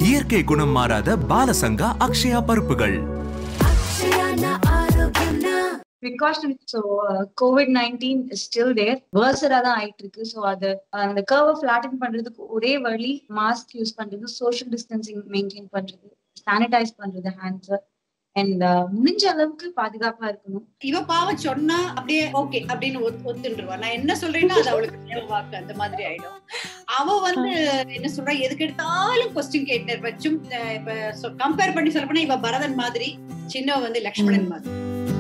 இயற்கை குணம் மாறாத பாலசங்கா அக்ஷயா பருப்புகள் precaution so covid nineteen still there வேர்சரா தான் ஆயிட்டு இருக்கு ஸோ அது அந்த கர்வை ஃபிளாட்டன் பண்றதுக்கு ஒரே வழி மாஸ்க் யூஸ் பண்றது சோஷியல் டிஸ்டன்சிங் மெயின்டைன் பண்றது சானிடைஸ் பண்றது ஹேண்ட்ஸ் அண்ட் முடிஞ்ச அளவுக்கு பாதுகாப்பா இருக்கணும் இவ பாவம் சொன்னா அப்படியே ஓகே அப்படின்னு ஒத்- ஒத்துண்டுருவா நான் என்ன சொல்றேன்னா அது அவளுக்கு தேவை வாக்கு அந்த மாதிரி ஆயிடும் அவ வந்து என்ன சொல்றா எதுக்கு எடுத்தாலும் கொஸ்டின் கேட்டு வச்சும் அஹ் இப்ப கம்பேர் பண்ணி சொல்ல போனா இவ பரதன் மாதிரி சின்னவ வந்து லக்ஷ்மணன் மாதிரி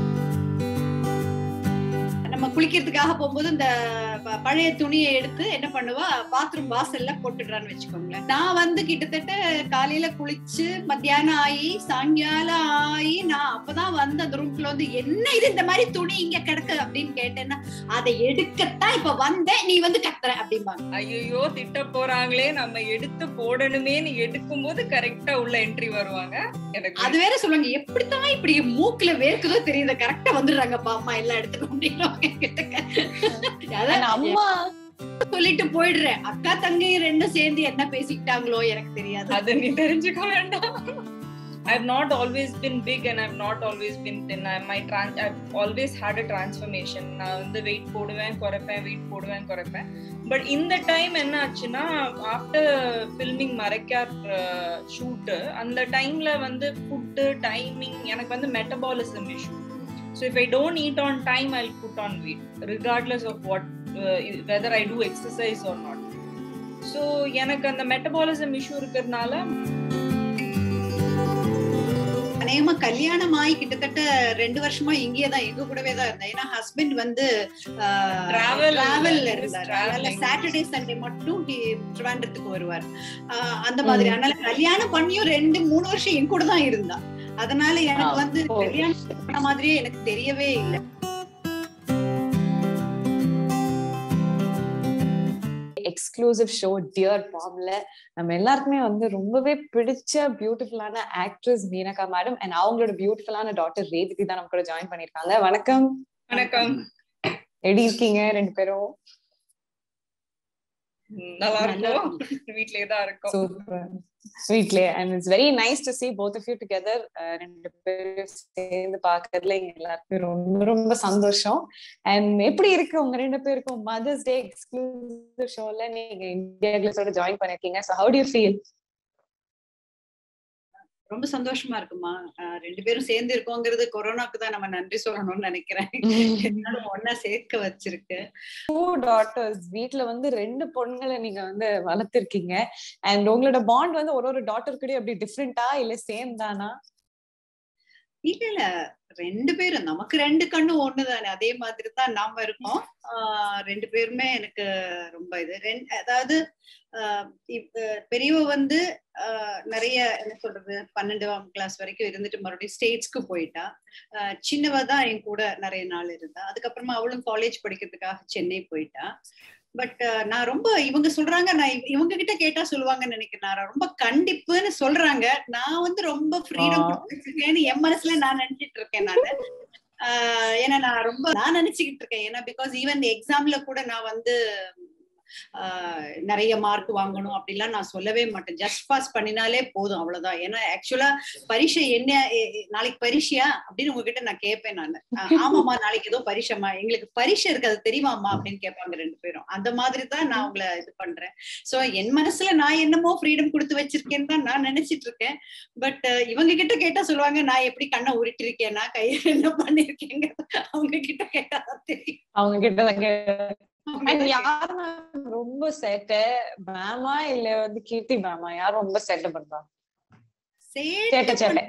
நம்ம குளிக்கிறதுக்காக போகும்போது இந்த ப- பழைய துணியை எடுத்து என்ன பண்ணுவா பாத்ரூம் வாசல்ல போட்டுடுறான்னு வச்சுக்கோங்களேன் நான் வந்து கிட்டத்தட்ட காலையில குளிச்சு மத்தியானம் ஆகி சாயங்காலம் ஆகி நான் அப்பதான் வந்து அந்த ரூம்குள்ள வந்து என்ன இது இந்த மாதிரி துணி இங்க கிடக்கு அப்படின்னு கேட்டேன்னா அதை எடுக்கத்தான் இப்ப வந்தேன் நீ வந்து கத்துற அப்படிம்பாங்க ஐயோ திட்ட போறாங்களே நம்ம எடுத்து போடணுமேன்னு எடுக்கும் போது கரெக்டா உள்ள என்ட்ரி வருவாங்க எனக்கு அது வேற சொல்லுவாங்க எப்படித்தான் இப்படி மூக்குல வேர்க்குதோ தெரியுது கரெக்டா வந்துடுறாங்கப்பா அம்மா எல்லாம் எடுத்துக்கணும் அப்படின்னு அதான் அம்மா சொல்லிட்டு போயிடுறேன் அக்கா தங்கை ரெண்டும் சேர்ந்து என்ன பேசிக்கிட்டாங்களோ எனக்கு தெரியாது அது நீ தெரிஞ்சுக்க வேண்டாம் I've not always been big and I've not always been thin. I, my trans, I've always had a transformation. நான் வந்து வெயிட் போடுவேன் குறைப்பேன் வெயிட் போடுவேன் குறைப்பேன் பட் இந்த டைம் என்ன ஆச்சுன்னா ஆஃப்டர் ஃபில்மிங் மறைக்கார் ஷூட்டு அந்த டைம்ல வந்து ஃபுட்டு டைமிங் எனக்கு வந்து metabolism issue so if I don't eat on time I put on weight regardless of what whether I do exercise or not so எனக்கு அந்த மெட்டபாலிசம் இஷ்யூ இருக்கிறதுனால அநேகமா கல்யாணம் ஆகி கிட்டத்தட்ட ரெண்டு வருஷமா இங்கேயே தான் எங்க கூடவே தான் இருந்தேன் ஏன்னா ஹஸ்பண்ட் வந்து Travel- டிராவல்ல is இருந்தார் traveling. அதனால சாட்டர்டே சண்டே மட்டும் he- திருவாண்டத்துக்கு வருவார் ஆஹ் அந்த மாதிரி அதனால கல்யாணம் பண்ணியும் ரெண்டு மூணு வருஷம் என் கூட தான் இருந்தா அதனால எனக்கு ஆ, வந்து ஓ. கல்யாணம் பண்ண மாதிரியே எனக்கு தெரியவே இல்லை எக்ஸ்க்ளூசிவ் ஷோ டியர் பாம்ல நம்ம எல்லாருக்குமே வந்து ரொம்பவே பிடிச்ச பியூட்டிஃபுல்லான ஆக்ட்ரஸ் மீனகா மேடம் அண்ட் அவங்களோட பியூட்டிஃபுல்லான டாட்டர் ரேதிகி தான் நம்ம கூட ஜாயின் பண்ணிருக்காங்க வணக்கம் வணக்கம் எப்படி இருக்கீங்க ரெண்டு பேரும் ம், நல்லா இருக்கும் வீட்லயே தான் இருக்கோம் சூப்பர் வீட்லயே and it's very nice to see both of you together அஹ் ரெண்டு பேரும் சேர்ந்து பாக்குறதுல எங்க எல்லாருக்கும் ரொம்ப ரொம்ப சந்தோஷம் அண்ட் எப்படி இருக்கு உங்க ரெண்டு பேருக்கும் மதர்ஸ் டே எக்ஸ்க்ளூசிவ் ஷோல நீங்க இந்தியா கிளஸோட ஜாயின் பண்ணிருக்கீங்க so how do you feel ரொம்ப சந்தோஷமா இருக்குமா ஆஹ் ரெண்டு பேரும் சேர்ந்து இருக்கோங்கிறது கொரோனாக்கு தான் நம்ம நன்றி சொல்லணும்னு நினைக்கிறேன் எல்லாரும் ஒன்னா சேர்க்க வச்சிருக்கு டூ டாட்டர்ஸ் வீட்ல வந்து ரெண்டு பொண்ணுங்களை நீங்க வந்து வளர்த்திருக்கீங்க அண்ட் உங்களோட பாண்ட் வந்து ஒரு ஒரு டாட்டர் கூட அப்படி டிஃப்ரெண்டா இல்ல சேம் தானா இல்ல இல்ல ரெண்டு பேரும் நமக்கு ரெண்டு கண்ணு ஒண்ணுதானே அதே மாதிரி தான் நாம இருக்கோம் ஆஹ் ரெண்டு பேருமே எனக்கு ரொம்ப இது ரெண்டு அதாவது ஆஹ் இப்ப பெரியவ வந்து ஆஹ் நிறைய என்ன சொல்றது பன்னெண்டாம் கிளாஸ் வரைக்கும் இருந்துட்டு மறுபடியும் ஸ்டேட்ஸ்க்கு போயிட்டா ஆஹ் சின்னவ தான் என் கூட நிறைய நாள் இருந்தா அதுக்கப்புறமா அவளும் காலேஜ் படிக்கிறதுக்காக சென்னை போயிட்டா பட் நான் ரொம்ப இவங்க சொல்றாங்க நான் இவ- இவங்க கிட்ட கேட்டா சொல்லுவாங்கன்னு நினைக்கிறேன் நான் ரொம்ப கண்டிப்புன்னு சொல்றாங்க நான் வந்து ரொம்ப ஃப்ரீடம் ஆ. கொடுத்துருக்கேன்னு என் மனசுல நான் நினைச்சிட்டு இருக்கேன் நானு ஆஹ் ஏன்னா நான் ரொம்ப நான் நினைச்சுக்கிட்டு இருக்கேன் ஏன்னா பிகாஸ் ஈவன் எக்ஸாம்ல கூட நான் வந்து ஆஹ் நிறைய மார்க் வாங்கணும் அப்படிலாம் நான் சொல்லவே மாட்டேன் ஜஸ்ட் பாஸ் பண்ணினாலே போதும் அவ்வளவுதான் ஏன்னா ஆக்சுவலா பரீட்சை என்ன எ- எ- நாளைக்கு பரீட்சையா அப்படின்னு உங்ககிட்ட நான் கேட்பேன் நான் ஆமாமா நாளைக்கு ஏதோ பரீட்சைமா எங்களுக்கு பரீட்சை இருக்கு அது தெரியுமாமா அப்படின்னு கேட்பாங்க ரெண்டு பேரும் அந்த மாதிரி தான் நான் உங்களை இது பண்றேன் சோ என் மனசுல நான் என்னமோ ஃப்ரீடம் கொடுத்து வச்சிருக்கேன்னு தான் நான் நினைச்சிட்டு இருக்கேன் பட் இவங்க கிட்ட கேட்டா சொல்லுவாங்க நான் எப்படி கண்ணை உருட்டிருக்கேனா கையில என்ன பண்ணிருக்கேங்க அவங்க கிட்ட கேட்டா தான் தெரியும் அவங்க கிட்ட தான் கே- அவங்க And கிட்ட யார் ma'am ரொம்ப சேட்டை மேமா இல்ல வந்து கீர்த்தி மேமா யார் ரொம்ப சேட்டை பண்றா சேட்டை சேட்டை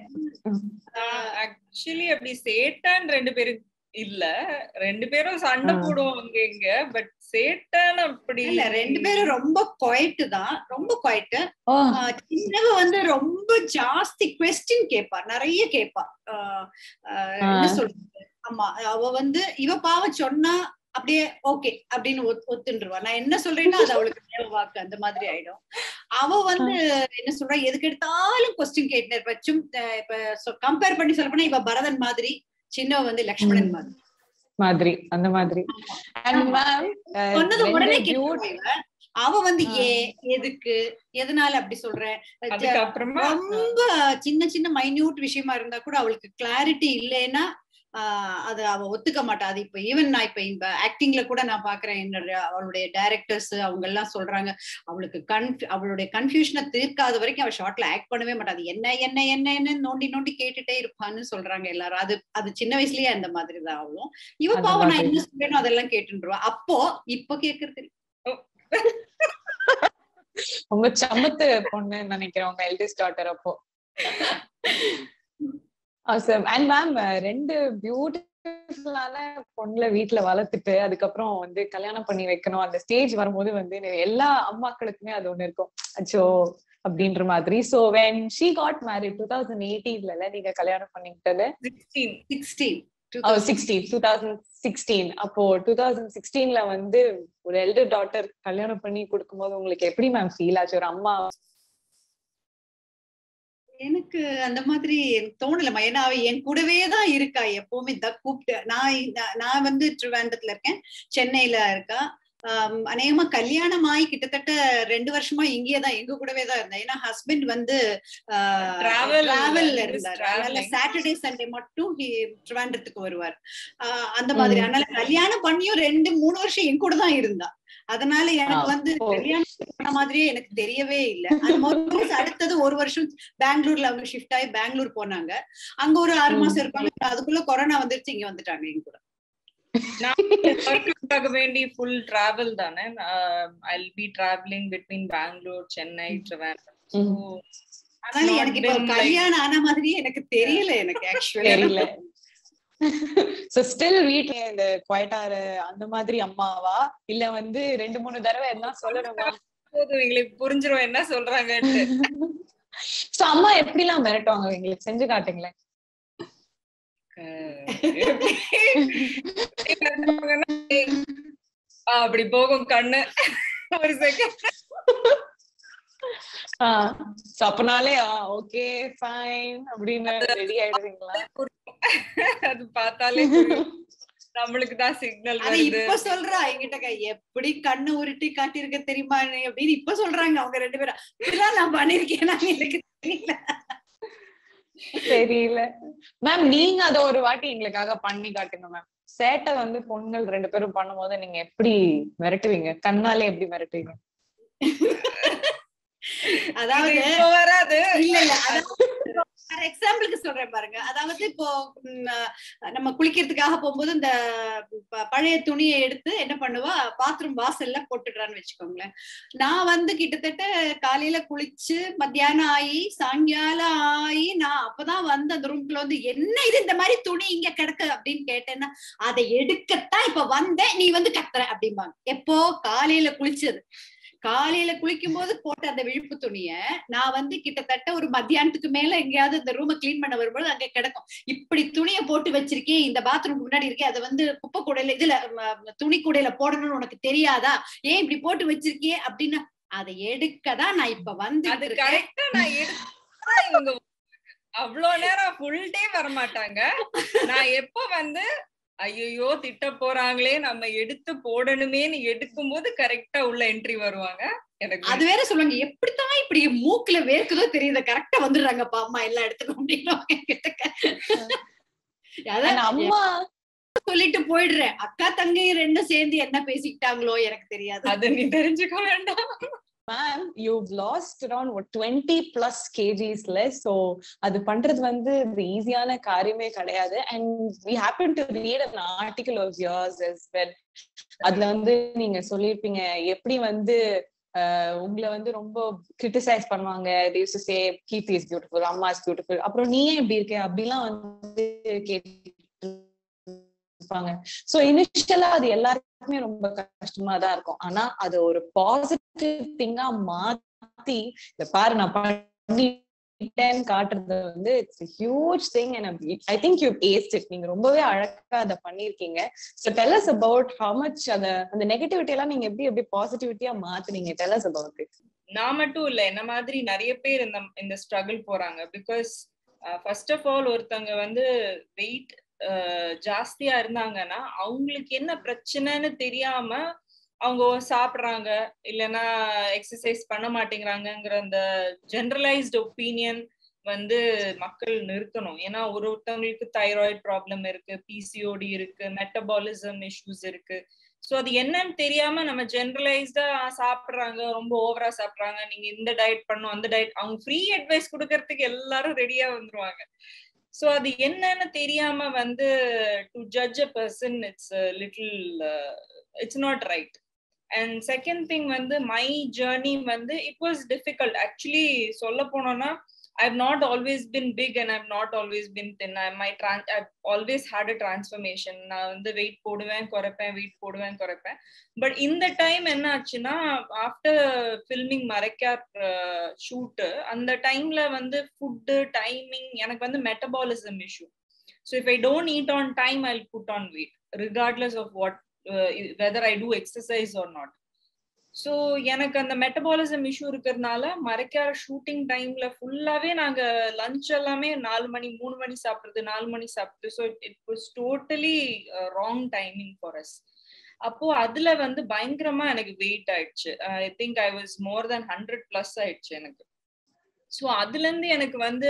ஆக்சுவலி அப்படி சேட்டான் ரெண்டு பேரும் இல்ல ரெண்டு பேரும் சண்டை ஆ. போடுவாங்க இங்க பட் சேட்டான் அப்படி இல்ல ரெண்டு பேரும் ரொம்ப குவைட்டு தான் ரொம்ப குவைட்டு ஓ சின்னவ வந்து ரொம்ப ஜாஸ்தி கொஸ்டின் கேப்பா நிறைய கேப்பா ஆஹ் ஆஹ் என்ன ஆ. சொல்றது ஆமா அவ வந்து இவ பாவம் சொன்னா அப்படியே ஓகே அப்படின்னு ஒத்- ஒத்துண்டுருவா நான் என்ன சொல்றேன்னா அது அவளுக்கு தேவை வாக்கு அந்த மாதிரி ஆயிடும் அவ வந்து என்ன சொல்றா எதுக்கு எடுத்தாலும் கொஸ்டின் கேட்டு வச்சும் அஹ் இப்ப கம்பேர் பண்ணி சொல்ல போனா இவ பரதன் மாதிரி சின்னவ வந்து லக்ஷ்மணன் மாதிரி மாதிரி அந்த மாதிரி அண்ட் மேம் சொன்னது உடனே கேட்டுருவா இவ. அவ வந்து ஆ. ஏ எதுக்கு எதனால அப்படி சொல்ற அதுக்கப்புறமா ரொம்ப சின்ன சின்ன மைன்யூட் விஷயமா இருந்தா கூட அவளுக்கு கிளாரிட்டி இல்லைன்னா ஆஹ் அது அவ ஒத்துக்க மாட்டா அது இப்ப ஈவன் நான் இப்ப இந்த ஆக்டிங்ல கூட நான் பாக்குறேன் என்னோட அவளுடைய டைரக்டர்ஸ் அவங்க எல்லாம் சொல்றாங்க அவளுக்கு கன்ஃப் அவளுடைய கன்ஃபியூஷனை தீர்க்காத வரைக்கும் அவ ஷார்ட்ல ஆக்ட் பண்ணவே மாட்டா அது என்ன என்ன என்ன என்ன நோண்டி நோண்டி கேட்டுட்டே இருப்பான்னு சொல்றாங்க எல்லாரும் அது அது சின்ன வயசுலயே அந்த மாதிரி தான் ஆகும் இவ அந்த பாவம் நான் மாதிரி. என்ன சொல்றேனோ அதெல்லாம் கேட்டுருவா அப்போ இப்ப கேக்குறது உங்க சமத்து பொண்ணு நினைக்கிறேன் உங்க எல்டிஸ்ட் டாட்டர் அப்போ awesome அண்ட் மேம் ரெண்டு பியூட்டிஃபுல்லான பொண்ணுல வீட்டுல வளர்த்துட்டு அதுக்கப்புறம் வந்து கல்யாணம் பண்ணி வைக்கணும் அந்த ஸ்டேஜ் வரும்போது வந்து எல்லா அம்மாக்களுக்குமே அது ஒண்ணு இருக்கும் அச்சோ அப்படின்ற மாதிரி so when she got married two thousand எயிட்டீன்ல நீங்க கல்யாணம் பண்ணிக்கிட்டது sixteen sixteen sixteen two thousand sixteen அப்போ டூ தௌசண்ட் சிக்ஸ்டீன்ல வந்து ஒரு எல்டர் டாட்டர் கல்யாணம் பண்ணி கொடுக்கும்போது உங்களுக்கு எப்படி மேம் ஃபீல் ஆச்சு ஒரு அம்மா எனக்கு அந்த மாதிரி எனக்கு தோணலமா ஏன்னா அவ என் கூடவே தான் இருக்கா எப்பவுமே த கூப்பிட்டு நான் இந்த- நான் வந்து திருவேண்டத்துல இருக்கேன் சென்னையில இருக்கா ஆம், அநேகமா கல்யாணம் ஆகி கிட்டத்தட்ட ரெண்டு வருஷமா இங்கேயே தான் எங்க கூடவே தான் இருந்தேன் ஏன்னா ஹஸ்பண்ட் வந்து Travel- டிராவல்ல he was இருந்தார் அதனால travelling. சாட்டர்டே சண்டே மட்டும் he- திருவேண்டத்துக்கு வருவார் ஆஹ் அந்த மாதிரி ம். அதனால கல்யாணம் பண்ணியும் ரெண்டு மூணு வருஷம் என் கூட தான் இருந்தா அதனால எனக்கு ஆ, வந்து ஓ. கல்யாணம் பண்ண மாதிரியே எனக்கு தெரியவே இல்ல அது மொத்தம் அடுத்தது ஒரு வருஷம் பெங்களூர்ல அவங்க ஷிஃப்ட் ஆகி பெங்களூர் போனாங்க அங்க ஒரு ஆறு ம். மாசம் இருப்பாங்க அதுக்குள்ள கொரோனா வந்துருச்சு இங்க வந்துட்டாங்க எங்க கூட ஒர்க்குக்காக வேண்டி ஃபுல் டிராவல் தானே I be travelling between Bangalore Chennai Trivandrum ம். அதனால Not எனக்கு இப்ப been like- கல்யாணம் ஆன மாதிரியே எனக்கு தெரியல எனக்கு ஆக்சுவலி தெரியல சோ ஸ்டில் வீட்ல இந்த குவைட்டாரு அந்த மாதிரி அம்மாவா இல்ல வந்து ரெண்டு மூணு தடவை என்ன சொல்லணுமா போதும் எங்களுக்கு புரிஞ்சிரும் என்ன சொல்றாங்கன்னு சோ அம்மா எப்படி எல்லாம் மிரட்டுவாங்க எங்களுக்கு செஞ்சு காட்டுங்களேன் ஆ, அப்படி போகும் கண்ணு ஒரு செகண்ட் சோ அப்பனாலே ஓகே ஃபைன் அப்படின்னு ரெடி ஆயிடுவீங்களா அது பார்த்தாலே புரியும். நம்மளுக்கு தான் சிக்னல் அது வருது இப்ப சொல்றா என்கிட்ட எப்படி கண்ணு உருட்டி காட்டியிருக்க தெரியுமா நீ அப்படின்னு இப்ப சொல்றாங்க அவங்க ரெண்டு பேரும் இப்படிலாம் நான் பண்ணிருக்கேன் எனக்கு தெரியல தெரியல மேம் நீங்க அத ஒரு வாட்டி எங்களுக்காக பண்ணி காட்டுங்க மேம் சேட்டை வந்து பொண்ணுங்கள் ரெண்டு பேரும் பண்ணும்போது நீங்க எப்படி மிரட்டுவீங்க கண்ணாலே எப்படி மிரட்டுவீங்க அதாவது இது இப்ப வராது இல்ல இல்ல ஃபார் எக்ஸாம்பிளுக்கு சொல்றேன் பாருங்க அதாவது இப்போ ம், அஹ், நம்ம குளிக்கிறதுக்காக போகும்போது இந்த ப- பழைய துணியை எடுத்து என்ன பண்ணுவா பாத்ரூம் வாசல்ல போட்டுடுறான்னு வச்சுக்கோங்களேன் நான் வந்து கிட்டத்தட்ட காலையில குளிச்சு மத்தியானம் ஆகி சாயங்காலம் ஆகி நான் அப்பதான் வந்து அந்த ரூம்குள்ள வந்து என்ன இது இந்த மாதிரி துணி இங்க கிடக்கு அப்படின்னு கேட்டேன்னா அதை எடுக்கத்தான் இப்ப வந்தேன் நீ வந்து கத்துற அப்படிம்பாங்க எப்போ காலையில குளிச்சது காலையில குளிக்கும் போது போட்ட அந்த விழிப்பு துணிய நான் வந்து கிட்டத்தட்ட ஒரு மத்தியானத்துக்கு மேல எங்கேயாவது இந்த ரூமை கிளீன் பண்ண வரும்போது அங்க கிடக்கும் இப்படி துணியை போட்டு வச்சிருக்கேன் இந்த பாத்ரூம் முன்னாடி இருக்கே அதை வந்து குப்பை கூடையில இதுல ம, துணி கூடையில போடணும்னு உனக்கு தெரியாதா ஏன் இப்படி போட்டு வச்சிருக்கியே அப்படின்னு அதை எடுக்கதான் நான் இப்ப வந்து அது கரெக்டா நான் எடுத்தா இவங்க அவ்வளவு நேரம் ஃபுல் டே வர மாட்டாங்க நான் எப்ப வந்து ஐயோ திட்ட போறாங்களே நம்ம எடுத்து போடணுமேன்னு எடுக்கும் போது கரெக்டா உள்ள என்ட்ரி வருவாங்க எனக்கு அது வேற சொல்லுவாங்க எப்படித்தான் இப்படி மூக்குல வேர்க்குதோ தெரியுது கரெக்டா வந்துடுறாங்கப்பா அம்மா எல்லா இடத்துக்கும் அப்படின்னு அதான் ஆனா அம்மா சொல்லிட்டு போயிடுறேன் அக்கா தங்கையும் ரெண்டும் சேர்ந்து என்ன பேசிக்கிட்டாங்களோ எனக்கு தெரியாது அது நீ தெரிஞ்சுக்க வேண்டாம் ma'am you lost around twenty plus கேஜிஸ்ல ஸோ அது பண்றது வந்து இது ஈஸியான காரியமே கிடையாது and we happen to read an article of yours as well அதுல வந்து நீங்க சொல்லியிருப்பீங்க எப்படி வந்து ஆஹ் உங்களை வந்து ரொம்ப கிரிட்டிசைஸ் பண்ணுவாங்க these to say Keerthi is beautiful அம்மா இஸ் பியூட்டிஃபுல் அப்புறம் நீ ஏன் இப்படி இருக்க அப்படிலாம் வந்து கேட்டு இருப்பாங்க சோ இனிஷியலா அது எல்லாருக்குமே ரொம்ப கஷ்டமா தான் இருக்கும் ஆனா அது ஒரு பாசிட்டிவ் திங்கா மாத்தி இந்த பாரு நான் பண்ணிட்டேன்னு காட்டுறது வந்து it's huge thing and I think you aced it நீங்க ரொம்பவே அழகா அதை பண்ணிருக்கீங்க so tell us about how much அத அந்த நெகட்டிவிட்டி எல்லாம் நீங்க எப்படி எப்படி பாசிட்டிவிட்டியா மாத்துனீங்க டெல் அஸ் அபவுட் இட் நான் மட்டும் இல்ல என்ன மாதிரி நிறைய பேர் இந்த இந்த ஸ்ட்ரகிள் போறாங்க பிகாஸ் ஃபர்ஸ்ட் ஆஃப் ஆல் ஒருத்தவங்க வந்து வெயிட் ஜாஸ்தியா இருந்தாங்கன்னா அவங்களுக்கு என்ன பிரச்சனைன்னு தெரியாம அவங்க சாப்பிடுறாங்க இல்லைன்னா எக்ஸசைஸ் பண்ண மாட்டேங்கிறாங்கங்கிற அந்த ஜென்ரலைஸ்டு ஒப்பீனியன் வந்து மக்கள் நிறுத்தணும் ஏன்னா ஒரு ஒருத்தவங்களுக்கு தைராய்டு ப்ராப்ளம் இருக்கு பிசிஓடி இருக்கு மெட்டபாலிசம் இஷ்யூஸ் இருக்கு ஸோ அது என்னன்னு தெரியாம நம்ம ஜென்ரலைஸ்டா சாப்பிடுறாங்க ரொம்ப ஓவரா சாப்பிடுறாங்க நீங்க இந்த டயட் பண்ணும் அந்த டயட் அவங்க ஃப்ரீ அட்வைஸ் கொடுக்கறதுக்கு எல்லாரும் ரெடியா வந்துருவாங்க ஸோ அது என்னன்னு தெரியாம வந்து to judge a person it's little it's not right and second thing வந்து மை ஜேர்னி வந்து இட் வாஸ் டிஃபிகல்ட் ஆக்சுவலி சொல்ல போனோம்னா I've not always been big and I've not always been thin. I my trans I've always had a transformation. நான் வந்து wait போடுவேன் குறைப்பேன் wait போடுவேன் குறைப்பேன் but இந்த time என்ன ஆச்சுன்னா ஆஃப்டர் ஃபில்மிங் மறைக்கார் ஷூட்டு அந்த டைம்ல வந்து ஃபுட்டு டைமிங் எனக்கு வந்து metabolism issue so if I don't eat on time I put on weight regardless of what whether I do exercise or not so எனக்கு அந்த மெட்டபாலிசம் இஷ்யூ இருக்கிறதுனால மறைக்கார ஷூட்டிங் டைம்ல ஃபுல்லாவே நாங்க லஞ்ச் எல்லாமே நாலு மணி மூணு மணி சாப்பிடுறது நாலு மணி சாப்பிடுறது so it was totally wrong timing for us அப்போ அதுல வந்து பயங்கரமா எனக்கு வெயிட் ஆயிடுச்சு I think I was more then hundred plus ஆயிடுச்சு எனக்கு ஸோ அதுல இருந்து எனக்கு வந்து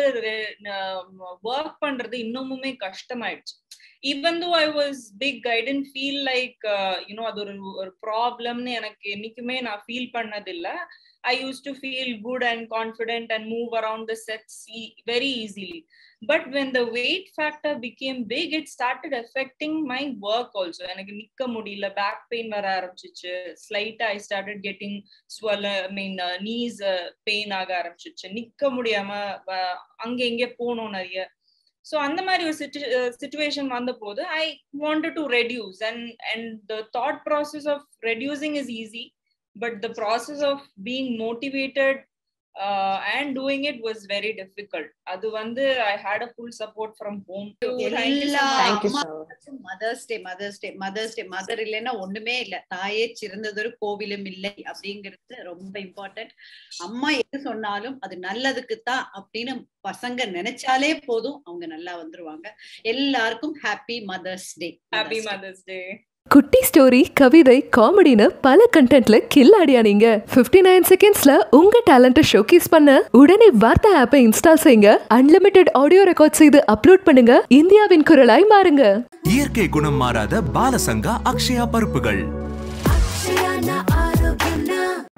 ஒர்க் பண்றது இன்னமுமே கஷ்டமாயிடுச்சு even though I was big I tend feel like you know அது ஒரு ஒரு ப்ராப்ளம்னு எனக்கு என்னைக்குமே நான் ஃபீல் பண்ணதில்லை I use to feel good and confident and move around the sets very easily but when the weight factor became big it started affecting my work also எனக்கு நிக்க முடியல பேக் பெயின் வர ஆரம்பிச்சிச்சு ஸ்லைட்டா I started getting swell I mean knees pain ஆக ஆரம்பிச்சிச்சு நிக்க முடியாம அங்க இங்கே போகணும் நிறைய ஸோ அந்த மாதிரி ஒரு சுச்சுவேஷன் வந்த போது I wanted to reduce and and the thought process of reducing is easy but the process of being motivated and doing it was very difficult அது வந்து I had a full support from home எல்லா Thank you so mother's day mother's day mother's day mother இல்லைன்னா ஒண்ணுமே இல்ல தாயே சிறந்ததொரு கோவிலும் இல்லை அப்படிங்கிறது ரொம்ப இம்பார்ட்டன்ட் அம்மா எது சொன்னாலும் அது நல்லதுக்கு தான் அப்படின்னு பசங்க நினைச்சாலே போதும் அவங்க நல்லா வந்துருவாங்க எல்லாருக்கும் happy mother's day happy mother's day குட்டி ஸ்டோரி கவிதை காமெடின்னு பல கண்டென்ட்ல கில்லாடியா நீங்க 59 நைன் செகண்ட்ஸ்ல உங்க டேலண்ட்டை ஷோகேஸ் பண்ண உடனே வார்த்தை ஆப்பை இன்ஸ்டால் செய்யுங்க அன்லிமிட்டெட் ஆடியோ ரெக்கார்ட் செய்து அப்லோட் பண்ணுங்க இந்தியாவின் குரலாய் மாறுங்க இயற்கை குணம் மாறாத பாலசங்கா அக்ஷயா பருப்புகள் அக்ஷயானா ஆரோக்கியம்னா